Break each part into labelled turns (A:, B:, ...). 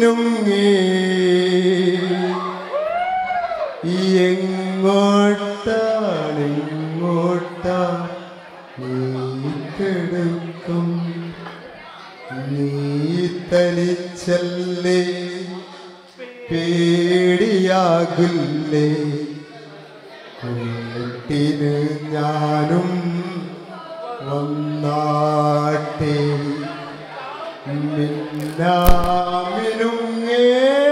A: മിനുങ്ങി എങ്ങോട്ടാണ് ഇങ്ങോട്ടാ നീ കിടക്കും നീ തനിച്ചല്ലേ പേടിയാകില്ലേ കൂട്ടിന് ഞാനും വന്നാട്ടെ മിന്നാമിനുങ്ങേ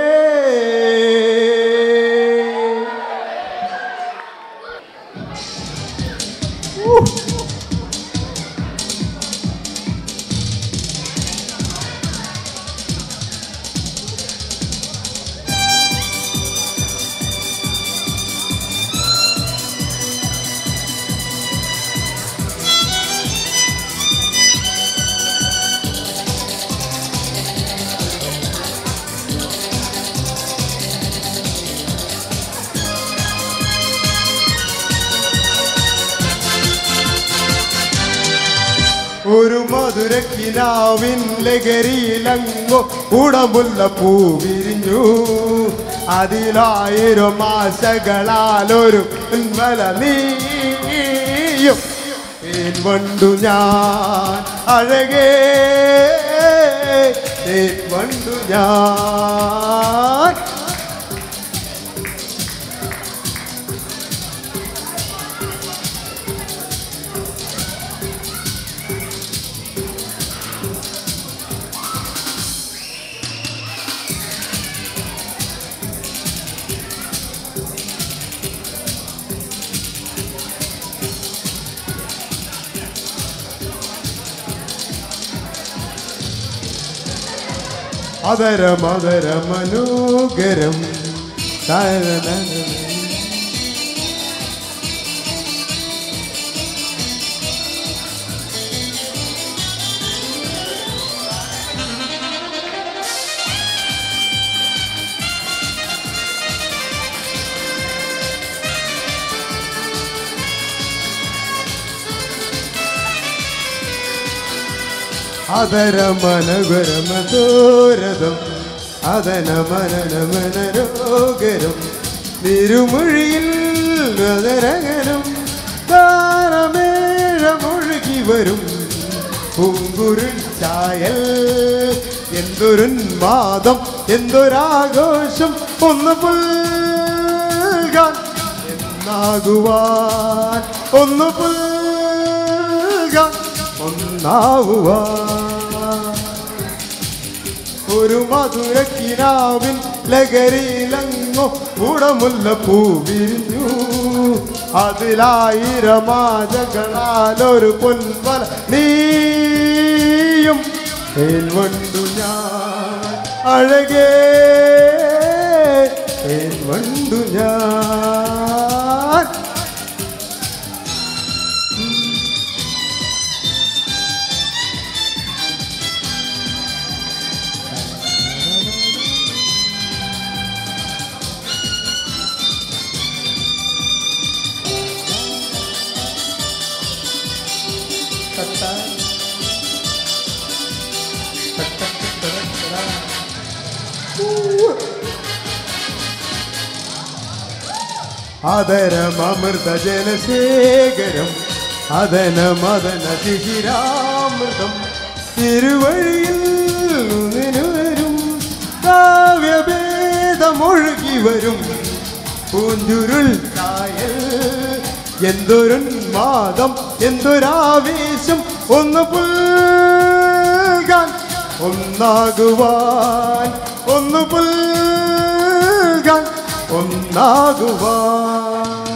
A: ഒരു മധുരക്കിനാവിൻ ലഹരിയിലങ്ങോ ഉടമുള്ള പൂ വിരിഞ്ഞു അതിലായിരം ആശകളാൽ ഒരു ഉന്മല നീയും തേൻ വണ്ടു ഞാൻ അഴകേ തേൻ വണ്ടു ഞാൻ അതരമതര മനോഹരം അതരമനഗരമതോരതം അതനമനമനരോഗരം തിരുമൊഴിയിൽ അതരകരം താരമേഴമൊഴുകി വരും പൂങ്കുരുൾ ചായൽ എന്തൊരുന്മാദം എന്തൊരാഘോഷം ഒന്ന് പുൽകാൻ എന്നാകുവാൻ ഒന്ന് പുൽകാൻ ഒന്നാവുവാൻ ഒരു മധുരക്കിനാവിൻ ലഹരിയിലങ്ങോ ഉടമുല്ല പൂ വിരിഞ്ഞു അതിലായിരമാജകളാലൊരു പൊൻവല നീയും തേൻവണ്ടു ഞാൻ അഴകേ തേൻവണ്ടു ഞാൻ അതരമൃത ജലശേഖരം അതന മദന ശിശിരാമൃതം തിരുവഴിയിൽ വരും കാവ്യഭേദമൊഴുകി വരും പൂഞ്ചുരുൾ കായൽ എന്തൊരുന്മാദം എന്തൊരാവേശം ഒന്ന് പുൽകാൻ ഒന്നാകുവാൻ ഒന്ന് പുൽകാൻ ഒന്നാകുവാൻ